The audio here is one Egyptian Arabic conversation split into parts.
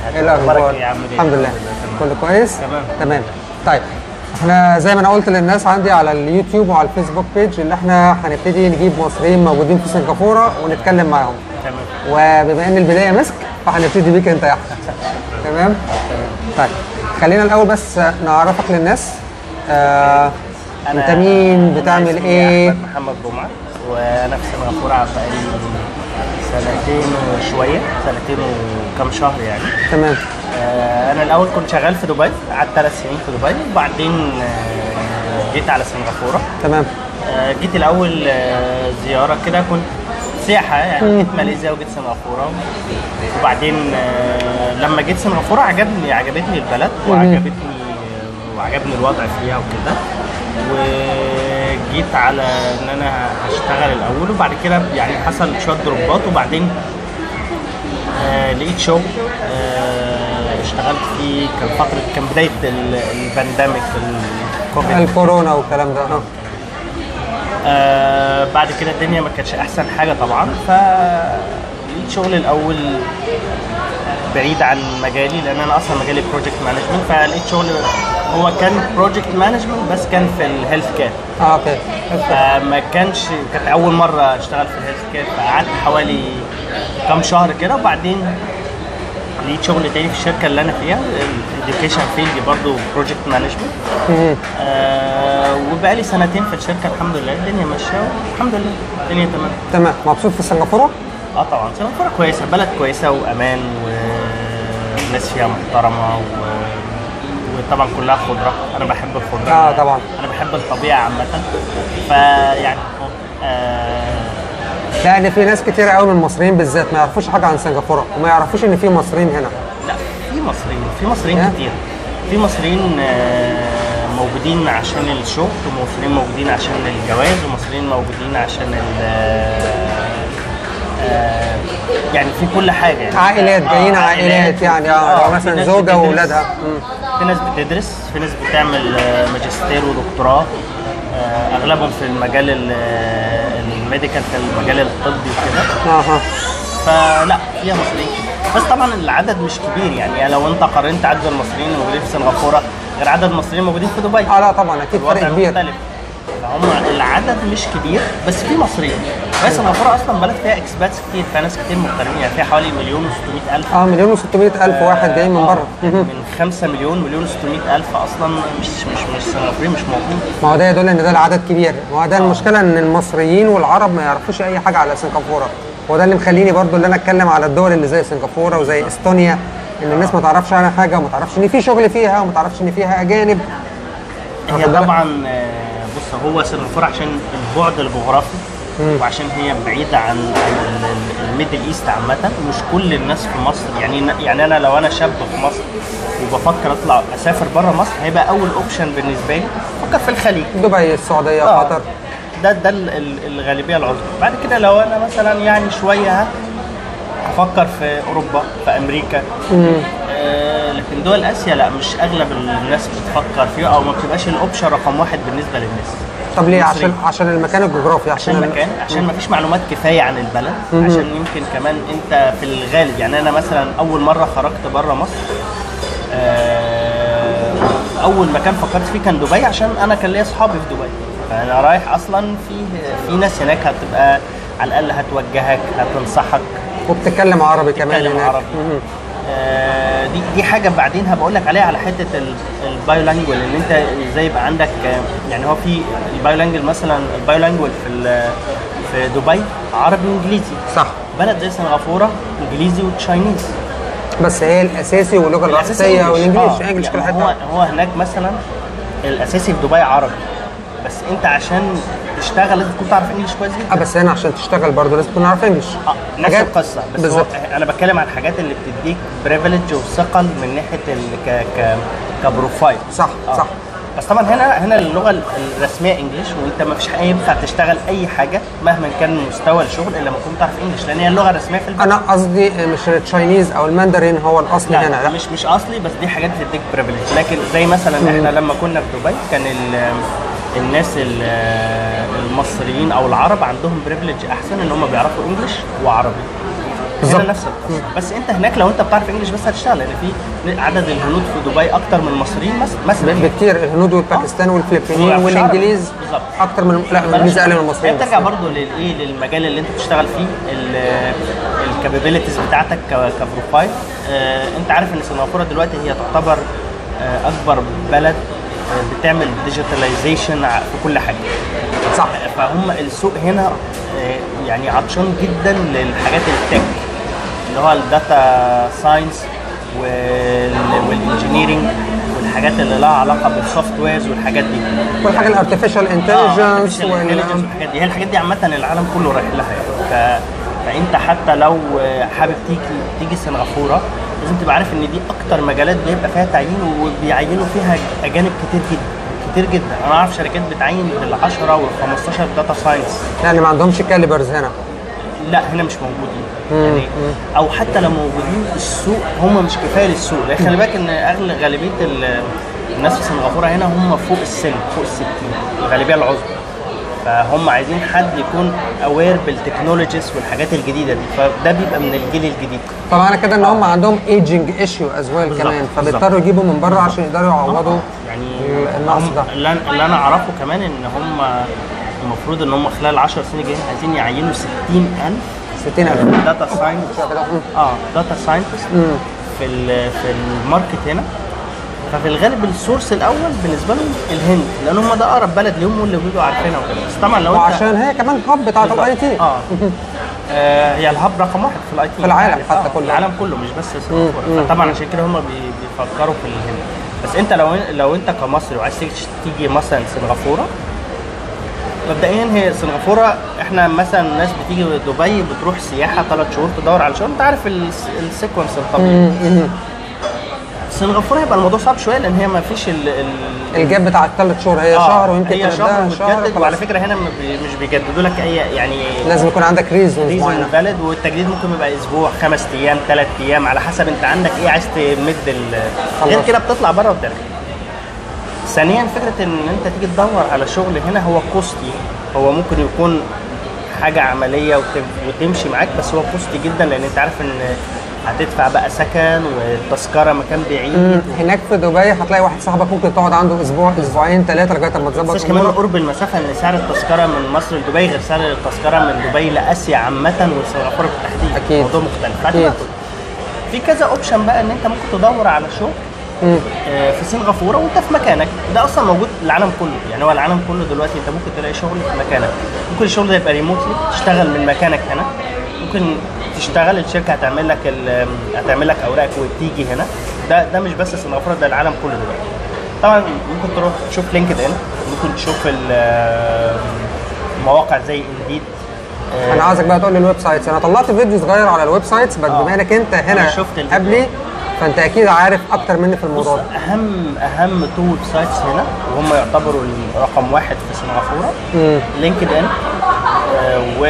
ايه الاخبار أخبارك إيه يا عم ليه؟ الحمد لله كله كويس تمام. تمام طيب احنا زي ما انا قلت للناس عندي على اليوتيوب وعلى الفيسبوك بيج ان احنا هنبتدي نجيب مصريين موجودين في سنغافوره ونتكلم معاهم تمام وبما ان البدايه مسك فهنبتدي بيك انت يا احمد تمام طيب خلينا الاول بس نعرفك للناس آه انت مين أنا بتعمل اسمي ايه أحمد محمد جمعة وأنا في سنغافورة بقالي سنتين وشوية سنتين وكم شهر يعني تمام آه، أنا الأول كنت شغال في دبي قعدت ثلاث سنين في دبي وبعدين آه، جيت على سنغافورة تمام آه، جيت الأول آه، زيارة كده كنت سياحة يعني جيت ماليزيا وجيت سنغافورة وبعدين آه، لما جيت سنغافورة عجبني عجبتني البلد وعجبتني وعجبني الوضع فيها وكده وجيت على ان انا هشتغل الاول وبعد كده يعني حصل شويه دروبات وبعدين آه لقيت شغل آه اشتغلت فيه كان فتره كان بدايه ال- البانديميك الكوفيد الكورونا والكلام ده اه آه بعد كده الدنيا ما كانتش احسن حاجه طبعا فلقيت شغل الاول بعيد عن مجالي لان انا اصلا مجالي بروجكت مانجمنت فلقيت شغل هو كان بروجكت مانجمنت بس كان في الهيلث كير اه اوكي فما كانش كانت اول مره اشتغل في الهيلث كير فقعدت حوالي كام شهر كده وبعدين لقيت شغل تاني في الشركه اللي انا فيها الاديوكيشن فيلد برضه بروجكت مانجمنت مم. آه وبقالي سنتين في الشركه الحمد لله الدنيا ماشيه والحمد لله الدنيا تمام تمام مبسوط في سنغافوره اه طبعا سنغافوره كويسه بلد كويسه وامان والناس فيها محترمه و... وطبعا كلها خضره انا بحب الخضره آه، طبعا. انا بحب الطبيعه عامه فيعني آه لان في ناس كتير قوي من المصريين بالذات ما يعرفوش حاجه عن سنغافوره وما يعرفوش ان في مصريين هنا لا في مصريين في مصريين إيه؟ كتير في مصريين آه، موجودين عشان الشغل ومصريين موجودين عشان الجواز ومصريين موجودين عشان ال آه، يعني في كل حاجه يعني عائلات جايين آه، عائلات يعني اه في مثلا ناس زوجه بتدرس- واولادها مم. في ناس بتدرس في ناس بتعمل آه، ماجستير ودكتوراه آه، اغلبهم في المجال ال- الميديكال في المجال الطبي وكده اها فلا فيها مصريين كتير. بس طبعا العدد مش كبير يعني لو انت قارنت عدد المصريين الموجودين في سنغافوره غير عدد المصريين الموجودين في دبي اه لا طبعا اكيد فرق الوضع كبير مختلف فهم العدد مش كبير بس في مصريين وهي سنغافوره اصلا بلد فيها اكسباتس كتير فيها ناس كتير مغتربين يعني فيها حوالي مليون و600 الف اه مليون و600 الف واحد جايين من بره مهم. من 5 مليون مليون و600 الف اصلا مش مش مش سنغافوريين مش موجودين ما هو ده يدل ان ده العدد كبير ما هو ده المشكله ان المصريين والعرب ما يعرفوش اي حاجه على سنغافوره هو ده اللي مخليني برضو اللي انا اتكلم على الدول اللي زي سنغافوره وزي استونيا ان الناس ما تعرفش عنها حاجه وما تعرفش ان في شغل فيها وما تعرفش ان فيها اجانب هي واخد بالك؟ طبعا آه، بص هو سنغافوره عشان البعد الجغرافي وعشان هي بعيده عن عن ال- ال- الميدل ايست عامه مش كل الناس في مصر يعني يعني انا لو انا شاب في مصر وبفكر اطلع اسافر بره مصر هيبقى اول اوبشن بالنسبه لي افكر في الخليج دبي السعوديه آه. قطر ده ده ال- ال- الغالبيه العظمى بعد كده لو انا مثلا يعني شويه افكر في اوروبا في امريكا آه لكن دول اسيا لا مش اغلب الناس بتفكر فيها او ما بتبقاش الاوبشن رقم واحد بالنسبه للناس طب ليه مصري. عشان عشان المكان الجغرافي عشان ال- المكان عشان ما فيش معلومات كفايه عن البلد عشان يمكن كمان انت في الغالب يعني انا مثلا اول مره خرجت بره مصر آه، اول مكان فكرت فيه كان دبي عشان انا كان ليا اصحابي في دبي فانا رايح اصلا في في ناس هناك هتبقى على الاقل هتوجهك هتنصحك وبتتكلم عربي كمان تتكلم هناك عربي مهم. آه، دي دي حاجه بعدين هبقول لك عليها على حته البايولانجوال ان انت ازاي يبقى عندك آه، يعني هو في البايولانجوال مثلا البايولانجوال في ال- في دبي عربي وانجليزي صح بلد زي سنغافوره انجليزي وتشاينيز بس هي الاساسي واللغه الأساسي الرئيسيه إنجليش. والانجليزي آه، انجلش كل يعني هو حته هو هناك مثلا الاساسي في دبي عربي بس انت عشان تشتغل لازم تكون تعرف انجلش كويس جدا اه بس هنا عشان تشتغل برضه لازم تكون عارف انجلش آه، نفس حاجات- القصه بس بالظبط هو انا بتكلم عن الحاجات اللي بتديك بريفليج وثقل من ناحيه ال ك ك كبروفايل صح آه. صح بس طبعا هنا هنا اللغه الرسميه انجلش وانت ما فيش ينفع تشتغل اي حاجه مهما كان مستوى الشغل الا لما تكون تعرف انجلش لان هي اللغه الرسميه في البلد انا قصدي مش التشاينيز او الماندرين هو الاصلي لا, هنا لا لا مش مش اصلي بس دي حاجات بتديك بريفليج لكن زي مثلا احنا لما كنا في دبي كان ال- الناس ال- المصريين او العرب عندهم بريفليج احسن ان هم بيعرفوا انجلش وعربي بالظبط. هنا نفس القصه بس انت هناك لو انت بتعرف انجلش بس هتشتغل لان في عدد الهنود في دبي اكتر من المصريين مثلا مثلا ب- بكتير الهنود والباكستان والفلبينيين وعلى فكرة والانجليز بالظبط. اكتر من لا الانجليز اقل من المصريين هي بس. بترجع برضه للايه للمجال اللي انت بتشتغل فيه الكابابيلتيز بتاعتك ك- كبروفايل آه، انت عارف ان سنغافوره دلوقتي هي تعتبر آه، اكبر بلد آه، بتعمل ديجيتاليزيشن في كل حاجه صح فهم السوق هنا آه، يعني عطشان جدا للحاجات التك اللي هو الداتا ساينس والانجينيرنج والحاجات اللي لها علاقه بالسوفت ويرز والحاجات دي والحاجه الارتفيشال انتليجنس آه، artificial intelligence والحاجات دي هي الحاجات دي عامه العالم كله رايح لها يعني ف... فانت حتى لو آه، حابب تيجي تيجي سنغافوره لازم تبقى عارف ان دي اكتر مجالات بيبقى فيها تعيين وبيعينوا فيها اجانب كتير جدا كتير جدا انا اعرف شركات بتعين بال 10 وال 15 داتا ساينس يعني ما عندهمش كاليبرز هنا لا هنا مش موجودين يعني او حتى لو موجودين السوق هم مش كفايه للسوق لان خلي بالك ان اغلب غالبيه ال- الناس في سنغافوره هنا هم فوق السن فوق ال 60 الغالبيه العظمى فهم عايزين حد يكون اوير بالتكنولوجيز والحاجات الجديده دي فده بيبقى من الجيل الجديد طبعا كده ان هم عندهم ايجنج ايشيو از ويل بالظبط، كمان بالظبط. فبيضطروا يجيبوا من بره عشان يقدروا يعوضوا يعني النقص هم- ده اللي أنا- اللي انا اعرفه كمان ان هم المفروض ان هم خلال 10 سنين الجايين عايزين يعينوا 60000 60000 داتا ساينس اه داتا ساينتست في ال- في الماركت هنا ففي الغالب السورس الاول بالنسبه لهم الهند لان هم ده اقرب بلد ليهم واللي بيبقوا عارفينها وكده بس طبعا لو انت وعشان هي كمان هاب بتاعت الاي تي اه آه، هي الهب رقم واحد في الاي تي في العالم حتى كله. العالم كله مش بس سنغافوره فطبعا عشان كده هم بي- بيفكروا في الهند بس انت لو لو انت كمصري وعايز تيجي تيجي مثلا سنغافوره مبدئيا هي سنغافوره احنا مثلا ناس بتيجي دبي بتروح سياحه ثلاث شهور تدور على شغل انت عارف الس- السيكونس الطبيعي سنغافوره هيبقى الموضوع صعب شويه لان هي ما فيش ال ال الجاب بتاع الثلاث شهور هي آه، شهر ويمكن هي شهر تبدأها شهر وتجدد خلاص. وعلى فكره هنا ما بي- مش بيجددوا لك اي يعني لازم يكون عندك ريزونز ريزون معينه فاليد والتجديد ممكن يبقى اسبوع خمس ايام ثلاث ايام على حسب انت عندك ايه عايز تمد ال- غير خلاص. كده بتطلع بره وترجع ثانيا فكره ان انت تيجي تدور على شغل هنا هو كوستي هو ممكن يكون حاجه عمليه وتم- وتمشي معاك بس هو كوستي جدا لان انت عارف ان هتدفع بقى سكن والتذكره مكان بعيد هناك في دبي هتلاقي واحد صاحبك ممكن تقعد عنده اسبوع اسبوعين ثلاثه لغايه ما تظبط بس كمان امورك قرب المسافه ان سعر التذكره من مصر لدبي غير سعر التذكره من دبي لاسيا عامه وسنغافوره بالتحديد أكيد. موضوع مختلف أكيد. فهتبقى- في كذا اوبشن بقى ان انت ممكن تدور على شغل آه، في سنغافوره وانت في مكانك ده اصلا موجود العالم كله يعني هو العالم كله دلوقتي انت ممكن تلاقي شغل في مكانك ممكن الشغل ده يبقى ريموتلي تشتغل من مكانك هنا ممكن تشتغل الشركه هتعمل لك ال- هتعمل لك اوراقك وتيجي هنا ده ده مش بس سنغافوره ده العالم كله دلوقتي طبعا ممكن تروح تشوف لينكد ان ممكن تشوف ال- مواقع زي انديد انا عايزك بقى تقول لي الويب سايتس انا طلعت فيديو صغير على الويب سايتس بس آه. بما انك انت هنا أنا شفت الفيديو. قبلي فانت اكيد عارف اكتر مني في بص الموضوع ده اهم اهم تو ويب سايتس هنا وهم يعتبروا رقم واحد في سنغافوره لينكد ان و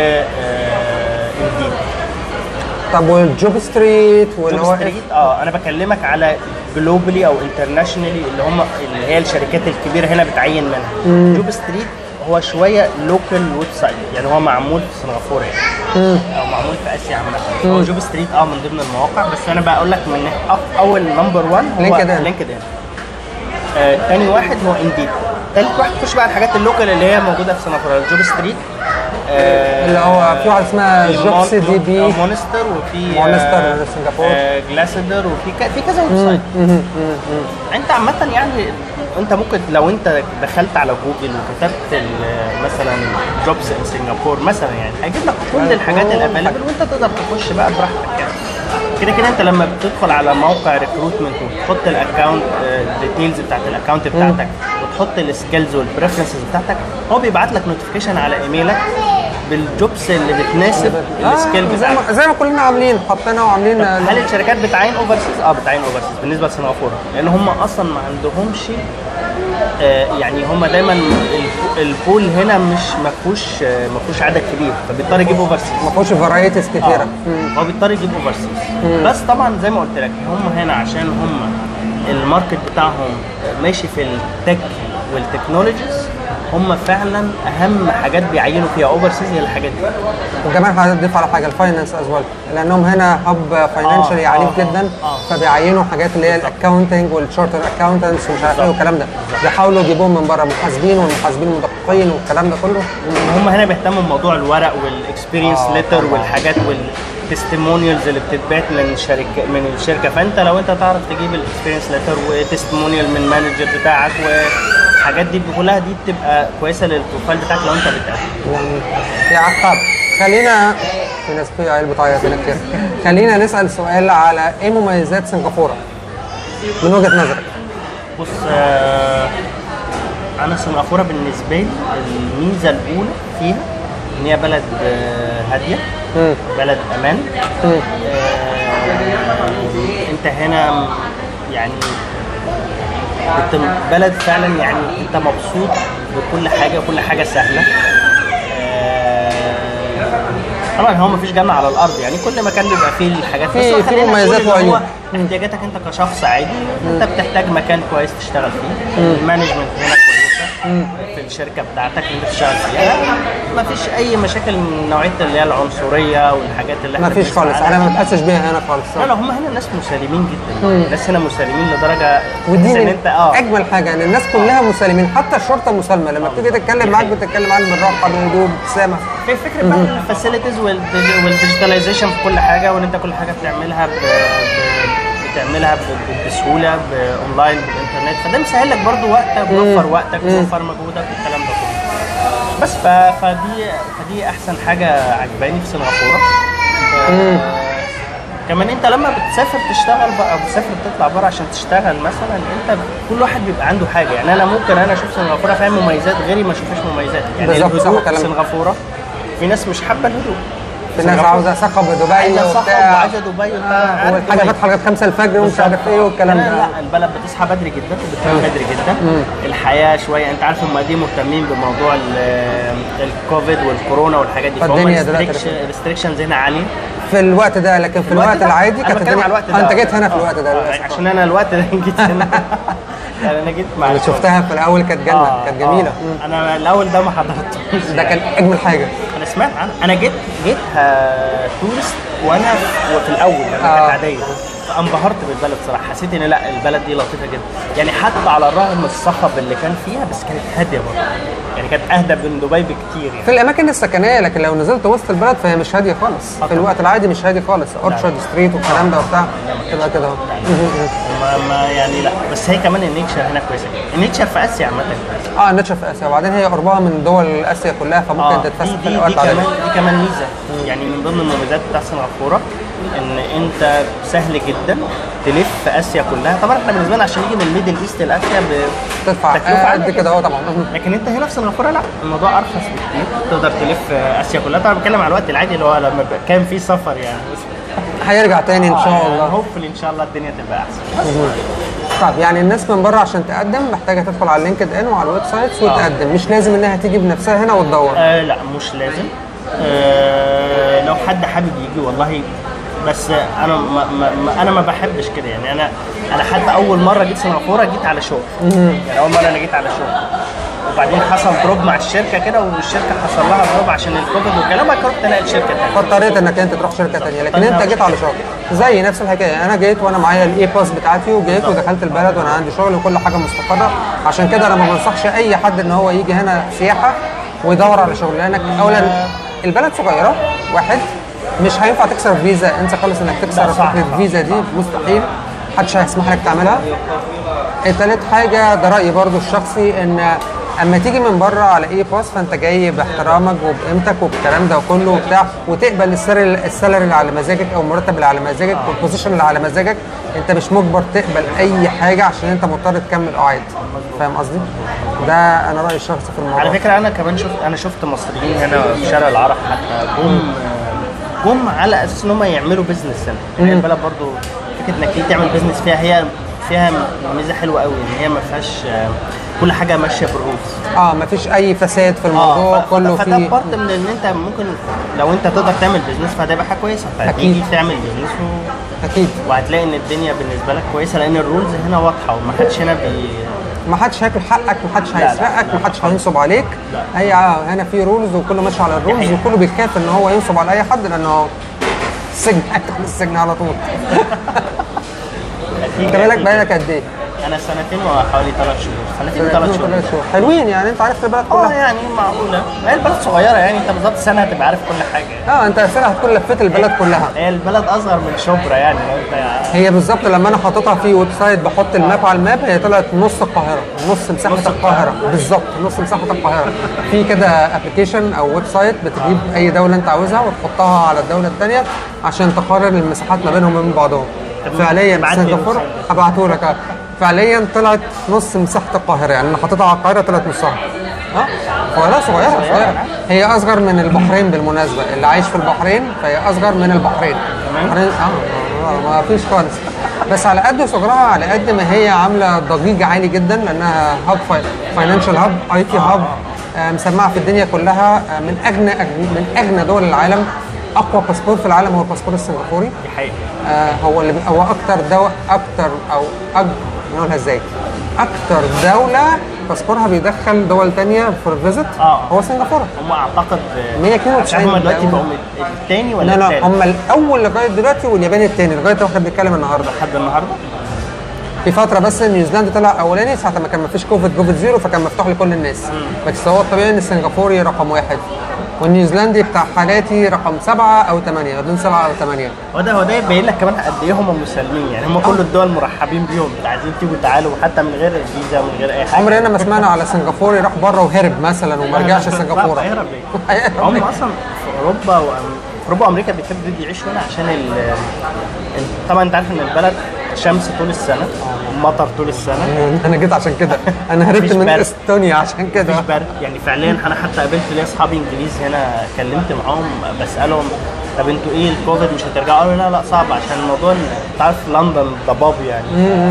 انديد طب والجوب ستريت واللي جوب هو ستريت اه انا بكلمك على جلوبالي او انترناشونالي اللي هم اللي هي الشركات الكبيره هنا بتعين منها جوب ستريت هو شويه لوكال ويب سايت يعني هو معمول في سنغافوره يعني او معمول في اسيا عامه هو جوب ستريت اه من ضمن المواقع بس انا بقول لك من أف- اول نمبر 1 هو LinkedIn. لينكد ان آه، تاني واحد هو انديد تالت واحد خش بقى الحاجات اللوكال اللي هي موجوده في سنغافوره الجوب ستريت آه، اللي هو في واحد اسمها في جوبس مون- دي بي آه، مونستر وفي مونستر آه، من سنغافورة. آه، جلاسدر وفي ك- في كذا ويب سايت انت عامه يعني انت ممكن لو انت دخلت على جوجل وكتبت ال- مثلا جوبس ان سنغافور مثلا يعني هيجيب لك كل الحاجات الافيلبل وانت تقدر تخش بقى براحتك يعني كده كده انت لما بتدخل على موقع ريكروتمنت وتحط الاكونت الديتيلز بتاعت الاكونت بتاعتك وتحط السكيلز والبريفرنسز بتاعتك هو بيبعت لك نوتيفيكيشن على ايميلك بالجوبس اللي بتناسب السكيل آه زي بتاعك ما, زي ما كلنا عاملين حطينا وعاملين هل الشركات بتعين اوفرسيز؟ اه بتعين اوفرسيز بالنسبه لسنغافوره لان هم اصلا ما عندهمش آه يعني هم دايما الب- البول هنا مش ما فيهوش آه، ما فيهوش عدد كبير فبيضطر يجيب اوفرسيز ما فيهوش فرايتيز كتيره آه. هو بيضطر يجيب اوفرسيز بس طبعا زي ما قلت لك هم هنا عشان هم الماركت بتاعهم ماشي في التك والتكنولوجيز هم فعلا اهم حاجات بيعينوا فيها اوفر سيز هي الحاجات دي وكمان هضيف على حاجه الفاينانس از ويل لانهم هنا هب فاينانشالي آه، عنيف آه، جدا آه. فبيعينوا حاجات اللي هي الاكونتنج والشورتر اكاونتنتس ومش عارف ايه بالظبط. والكلام ده بيحاولوا يجيبوهم من بره محاسبين والمحاسبين المدققين والكلام ده كله هم هنا بيهتموا بموضوع الورق والاكسبيرينس آه، ليتر طبعاً. والحاجات والتستيمونيالز اللي بتتبعت من الشركه من الشركه فانت لو انت تعرف تجيب الاكسبيرينس ليتر وتستيمونيال من المانجر بتاعك والحاجات دي كلها دي بتبقى كويسه للبروفايل بتاعك لو انت بتقدم يعني يا عقاب خلينا في ناس في عيال بتعيط هنا كتير خلينا نسال سؤال على ايه مميزات سنغافوره من وجهه نظرك بص آه، انا سنغافوره بالنسبه لي الميزه الاولى فيها ان هي بلد آه، هاديه مم. بلد امان مم. آه، انت هنا يعني انت بلد فعلا يعني انت مبسوط بكل حاجه وكل حاجه سهله آه، طبعا هو مفيش جنه على الارض يعني كل مكان بيبقى فيه الحاجات في- بس هو في خلينا نقول مميزات إن هو وعيوب. احتياجاتك انت كشخص عادي انت بتحتاج مكان كويس تشتغل فيه المانجمنت هنا كويسه في الشركه بتاعتك اللي انت بتشتغل فيها مفيش اي مشاكل من نوعيه اللي هي العنصريه والحاجات اللي ما احنا فيش بنسمع خالص عنها. انا ما بحسش بيها هنا خالص لا لا هم هنا الناس مسالمين جدا الناس هنا مسالمين لدرجه ودي تحس ان من انت اه اجمل حاجه ان الناس كلها مسالمين حتى الشرطه مسالمه لما بتيجي تتكلم معاك بتتكلم معاك بالراحه بهدوء بابتسامه في فكره بقى الفاسيلتيز والديجيتاليزيشن في كل حاجه وان انت كل حاجه بتعملها ب... ب... بتعملها ب... ب- بسهوله باونلاين بالانترنت فده مسهل لك برضو وقتك بيوفر وقتك بيوفر مجهودك والكلام ده كله بس ف... فدي فدي احسن حاجه عجباني في سنغافوره ف... كمان انت لما بتسافر تشتغل بقى بتسافر تطلع بره عشان تشتغل مثلا انت كل واحد بيبقى عنده حاجه يعني انا ممكن انا اشوف سنغافوره فيها مميزات غيري ما اشوفش مميزات يعني بالظبط، صح الهدوء في كلامك. سنغافوره في ناس مش حابه الهدوء في ناس سنغافورة عاوزه صخب دبي عايزه صخب وبتاع وعايزه دبي وبتاع عارف والحاجه دبي. فاتحه لغايه 5 الفجر ومش عارف ايه والكلام لا ده لا البلد بتصحى بدري جدا وبتنام بدري جدا الحياه شويه انت عارف هم دي مهتمين بموضوع ال- الكوفيد والكورونا والحاجات دي فالدنيا دلوقتي ريستريكشنز هنا عاليه في الوقت ده لكن في الوقت ده- العادي انا كانت بتكلم الدنيا على الوقت ده آه، انت جيت هنا في آه، الوقت ده آه، للأسف. عشان انا الوقت ده جيت هنا يعني انا جيت مع اللي الشغل. شفتها في الاول كانت جنه آه، كانت جميله آه. انا الاول ده ما حضرتوش ده كان اجمل حاجه انا سمعت عنه انا جيت جيت آه، تورست وانا في الاول لما كانت آه. عاديه فانبهرت بالبلد صراحه حسيت ان لا البلد دي لطيفه جدا يعني حتى على الرغم من الصخب اللي كان فيها بس كانت هاديه برضه يعني كانت اهدى من دبي بكتير يعني في الاماكن السكنيه لكن لو نزلت وسط البلد فهي مش هاديه خالص في الوقت العادي مش هادي خالص اورشارد ستريت والكلام ده وبتاع تبقى كده اهو ما, ما يعني لا بس هي كمان النيتشر هنا كويسه النيتشر في اسيا عامه كويسه اه النتشر في اسيا وبعدين هي قربها من دول اسيا كلها فممكن اه تتفسح دي, في دي, الاوقات دي كمان العاديه دي كمان ميزه يعني من ضمن المميزات بتاع سنغافوره ان انت سهل جدا تلف في اسيا كلها طبعا احنا بالنسبه لنا عشان نيجي من الميدل ايست لاسيا ب- تدفع تكلفة آه، عالية قد كده اهو طبعا لكن انت هنا في سنغافوره لا الموضوع ارخص بكتير تقدر تلف اسيا كلها طبعا بتكلم على الوقت العادي اللي هو لما بيبقى- كان في سفر يعني هيرجع تاني ان شاء الله هوبفلي ان شاء الله الدنيا تبقى احسن طب يعني الناس من بره عشان تقدم محتاجه تدخل على اللينكد ان وعلى الويب سايتس وتقدم مش لازم انها تيجي بنفسها هنا وتدور آه لا مش لازم آه لو حد حابب يجي والله بس انا ما ما ما انا ما بحبش كده يعني انا انا حتى اول مره جيت سنغافوره جيت على شغل يعني اول مره انا جيت على شغل وبعدين حصل دروب مع الشركه كده والشركه حصل لها دروب عشان الكوفيد والكلام بعد كده رحت الاقي شركه ثانيه فاضطريت انك انت تروح شركه تانية لكن انت جيت على شغل زي نفس الحكايه انا جيت وانا معايا الاي باس بتاعتي وجيت ودخلت البلد وانا عندي شغل وكل حاجه مستقره عشان كده انا ما بنصحش اي حد ان هو يجي هنا سياحه ويدور على شغل لانك اولا البلد صغيره واحد مش هينفع تكسر فيزا انسى خالص انك تكسر لا، صح، فكره صح. فيزا دي مستحيل محدش هيسمح لك تعملها تالت حاجة ده رأيي برضو الشخصي إن أما تيجي من بره على إي باس فأنت جاي باحترامك وبقيمتك وبالكلام ده وكله وبتاع وتقبل السالري السالري اللي على مزاجك أو المرتب اللي على مزاجك والبوزيشن اللي على مزاجك أنت مش مجبر تقبل أي حاجة عشان أنت مضطر تكمل قاعد فاهم قصدي؟ ده أنا رأيي الشخصي في الموضوع على فكره انا كمان شفت انا شفت مصريين هنا في شارع العرب حتى جم جم على اساس ان هم يعملوا بزنس هنا يعني البلد برضو فكره انك تيجي تعمل بزنس فيها هي فيها ميزه حلوه قوي ان هي ما فيهاش آه، كل حاجه ماشيه بالرولز اه مفيش أي فساد في الموضوع ف- كله فده فيه بارت من ان انت ممكن لو انت تقدر تعمل بزنس فهتبقى حاجه كويسه فتيجي أكيد. تعمل بزنس و... أكيد وهتلاقي ان الدنيا بالنسبه لك كويسه لان الرولز هنا واضحه وما حدش هنا بي ما حدش هياكل حقك ما حدش لا، لا، هيسرقك لا. ما حدش هينصب عليك لا. هي هنا في رولز وكله ماشي على الرولز حقيقة. وكله بيخاف ان هو ينصب على اي حد لانه السجن هيدخل السجن على طول أكيد انت بالك أكيد. بقالك قد ايه؟ انا سنتين وحوالي ثلاث شهور سنتين وثلاث شهور ثلاث شهور حلوين يعني انت عارف البلد اه كلها يعني معقوله هي البلد صغيره يعني انت بالظبط سنه هتبقى عارف كل حاجه اه انت اساسا هتكون لفيت البلد كلها هي البلد اصغر من شبرا يعني لو انت هي بالظبط لما انا حاططها في ويب سايت بحط الماب على الماب هي طلعت نص القاهره نص مساحه نص القاهره بالظبط نص مساحه القاهره في كده ابلكيشن او ويب سايت بتجيب اي دوله انت عاوزها وتحطها على الدوله الثانيه عشان تقارن المساحات ما بينهم وبين بعضهم طب فعليا ابعت لي سنغافوره الويب سايت. هبعته لك آه. فعليا طلعت نص مساحه القاهره يعني انا حاططها على القاهره طلعت نصها اه القاهره صغيره صغيره هي اصغر من البحرين بالمناسبه اللي عايش في البحرين فهي اصغر من البحرين تمام. البحرين اه آه، ما فيش خالص بس على قد صغرها على قد ما هي عامله ضجيج عالي جدا لانها هاب فاينانشال هاب اي تي هاب مسمعه في الدنيا كلها آه، من اغنى أغنى- من اغنى دول العالم اقوى باسبور في العالم هو الباسبور السنغافوري دي حقيقه آه هو اللي بي- هو اكتر دو اكتر او أج... نقولها ازاي اكتر دوله باسبورها بيدخل دول تانية فور فيزيت آه. هو سنغافوره هم اعتقد 192 مش عارف هم دلوقتي دولة. بقوا الثاني ولا لا لا الثالث هم الاول لغايه دلوقتي واليابان الثاني لغايه ما احنا بنتكلم النهارده لحد النهارده في فتره بس نيوزيلندا طلع اولاني ساعه ما كان ما فيش كوفيد كوفيد زيرو فكان مفتوح لكل الناس بس هو الطبيعي ان السنغافوري رقم واحد والنيوزيلندي بتاع حالاتي رقم سبعه او ثمانيه ما بين سبعه او ثمانيه هو ده هو ده يبين لك كمان قد ايه هم مسالمين يعني هم كل الدول مرحبين بيهم عايزين تيجوا تعالوا حتى من غير فيزا ومن غير اي حاجه عمرنا ما سمعنا على سنغافوري راح بره وهرب مثلا وما رجعش سنغافوره لا، هيهرب ليه؟ هيهرب هم ليه؟ اصلا في اوروبا وأم... في اوروبا وامريكا بيحبوا يجوا يعيشوا هنا عشان ال... ال- طبعا انت عارف ان البلد شمس طول السنه مطر طول السنه انا جيت عشان كده انا هربت مفيش من برد. استونيا عشان كده مفيش برد يعني فعليا انا حتى قابلت ليا اصحابي انجليز هنا كلمت معاهم بسالهم طب انتوا ايه الكوفيد مش هترجعوا قالوا لا لا صعب عشان الموضوع إن انت عارف لندن ضباب يعني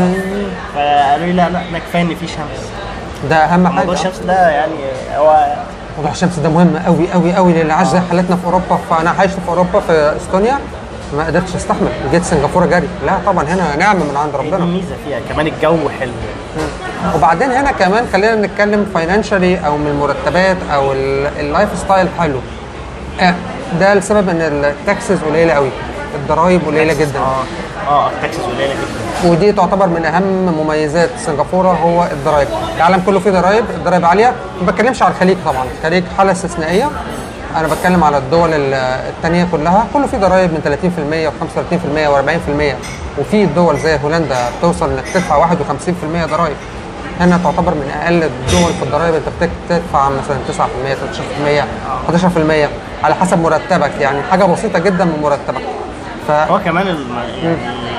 فقالوا لي لا لا احنا كفايه ان في شمس ده اهم حاجه موضوع الشمس ده يعني هو موضوع الشمس ده مهم قوي قوي قوي للي عاش زي حالتنا في اوروبا فانا عايش في اوروبا في استونيا ما قدرتش استحمل جيت سنغافوره جري لا طبعا هنا نعمه من عند هي دي ربنا الميزه فيها كمان الجو حلو وبعدين هنا كمان خلينا نتكلم فاينانشالي او من المرتبات او ال- اللايف ستايل حلو آه، ده لسبب ان التاكسز قليله قوي الضرايب قليله جدا اه اه التاكسيز قليله جدا ودي تعتبر من اهم مميزات سنغافوره هو الضرايب العالم كله فيه ضرايب الضرايب عاليه ما بتكلمش على الخليج طبعا الخليج حاله استثنائيه انا بتكلم على الدول ال- التانية كلها كله فيه ضرايب من 30% و35% و40% وفي دول زي هولندا بتوصل انك تدفع 51% ضرايب هنا تعتبر من اقل الدول في الضرايب انت بتك- بتدفع مثلا 9% 13% 11% على حسب مرتبك يعني حاجه بسيطه جدا من مرتبك ف هو كمان الم... يعني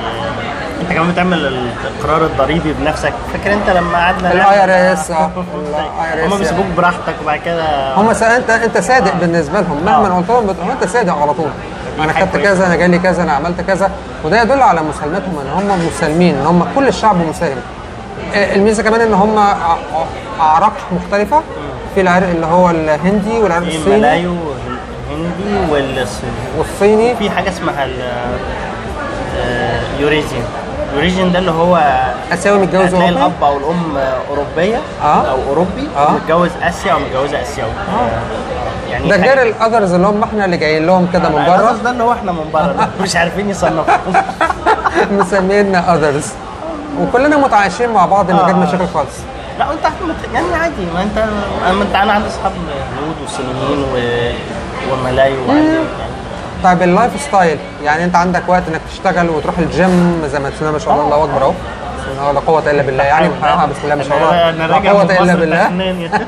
انت كمان بتعمل القرار الضريبي بنفسك فاكر انت لما قعدنا ال نعمل- IRS اه ال IRS هم بيسيبوك براحتك وبعد كده هم سا... انت انت صادق بالنسبه لهم مهما آه. قلت لهم بت... هو انت صادق على طول انا حاجة خدت كويسة. كذا انا جالي كذا انا عملت كذا وده يدل على مسالمتهم ان هم مسالمين ان هم كل الشعب مسالم آه، الميزه كمان ان هم ع- ع- اعراق مختلفه في العرق اللي هو الهندي والعرق في الصيني الملايو الهندي والصيني والصيني في حاجه اسمها ال آه، يوريزيان يوريزيان ده اللي هو اسيوي متجوز هتلاقي اوروبي الاب او الام اوروبيه آه. او اوروبي آه. متجوز اسيا او متجوزه اسيوي يعني ده حاجة- غير الاذرز اللي هم احنا اللي جايين لهم كده من الأساس بره ده اللي هو احنا من بره ده. مش عارفين يصنفوا مسمينا اذرز وكلنا متعايشين مع بعض من غير آه. مشاكل خالص لا انت مت- يعني عادي ما انت ما انت انا عندي اصحاب هنود وصينيين و... وملايو وعندي يعني طيب اللايف ستايل يعني انت عندك وقت انك تشتغل وتروح الجيم زي ما تسمع ما شاء الله الله اكبر اهو بسم الله لا قوة الا بالله يعني بحقها بسم الله ما شاء الله انا لا راجع قوة من الا مصر بالله فنان يعني.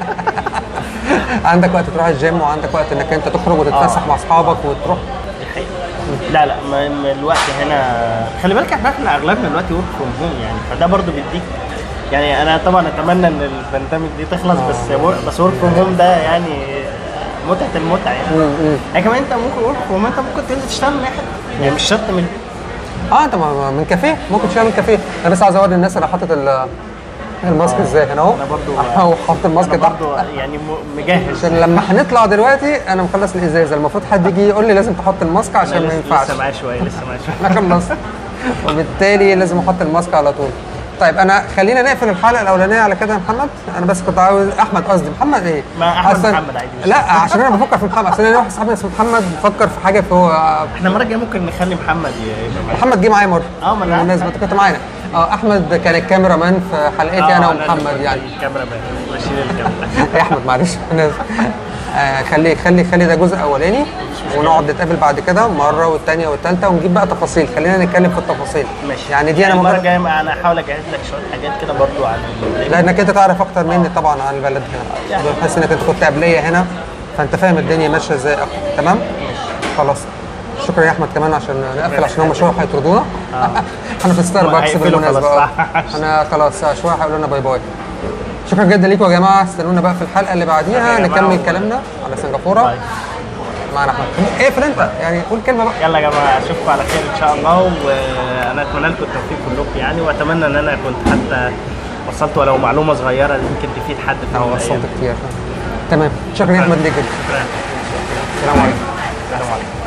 عندك وقت تروح الجيم وعندك وقت انك انت تخرج وتتفسح مع اصحابك وتروح دي حقيقة. لا لا ما ما الوقت هنا خلي بالك احنا احنا اغلبنا دلوقتي ورك فروم هوم يعني فده برضو بيديك يعني انا طبعا اتمنى ان البانديميك دي تخلص بس ور- بس ورك فروم هوم ده يعني متعه المتعه يعني يعني كمان انت ممكن ورك فروم انت ممكن تنزل تشتغل من اي حته يعني مش شرط من البيت اه انت ما- ما- من كافيه ممكن تشتغل من كافيه انا بس عايز اوري الناس انا حاطط ال- الماسك ازاي هنا اهو أنا برضو- اهو حاطط الماسك انا تحت برضو يعني م- مجهز عشان لما هنطلع دلوقتي انا مخلص الازازه المفروض حد يجي يقول لي لازم تحط الماسك عشان ما لسه ينفعش لسه معايا شويه لسه معايا شويه انا خلصت وبالتالي لازم احط الماسك على طول طيب انا خلينا نقفل الحلقه الاولانيه على كده يا محمد انا بس كنت عاوز احمد قصدي محمد ايه ما أحمد أصلاً- محمد عادي مش لا عشان انا بفكر في محمد اصل انا واحد صاحبي اسمه محمد بفكر في حاجه فهو احنا المره الجايه ممكن نخلي محمد ي- يبقى معانا. محمد جه معايا مره اه، ما أنا عارف. بالنسبه انت كنت معانا اه احمد كان الكاميرا مان في حلقتي آه، انا اللي ومحمد كنت يعني الكاميرا مان بشيل الكاميرا يا احمد معلش انا آسف. آه خلي خلي خلي ده جزء اولاني ونقعد نتقابل بعد كده مره والثانيه والثالثه ونجيب بقى تفاصيل خلينا نتكلم في التفاصيل ماشي يعني دي انا المره مجرد الجايه انا هحاول اجهز لك شويه حاجات كده برضو عن ال- لانك انت تعرف اكتر مني طبعا عن البلد هنا يعني. بحس انك انت كنت قبليه هنا فانت فاهم الدنيا ماشيه ازاي اكتر تمام خلاص شكرا يا احمد كمان عشان نقفل عشان هم شويه هيطردونا احنا في ستاربكس هيقفلوا بالمناسبه خلاص، اه صح. انا خلاص شويه هيقولوا لنا باي باي شكرا جدا ليكم يا جماعه استنونا بقى في الحلقه اللي بعديها شكرا يا جماعة نكمل و- كلامنا على سنغافوره باي. معنا احمد اقفل انت يعني قول كلمه بقى يلا يا جماعه اشوفكم على خير ان شاء الله وانا اتمنى لكم التوفيق كلكم يعني واتمنى ان انا كنت حتى وصلت ولو معلومه صغيره يمكن تفيد حد في اه يوم من وصلت الأيام. كتير تمام شكرا يا احمد ليك جدا شكرا السلام عليكم السلام عليكم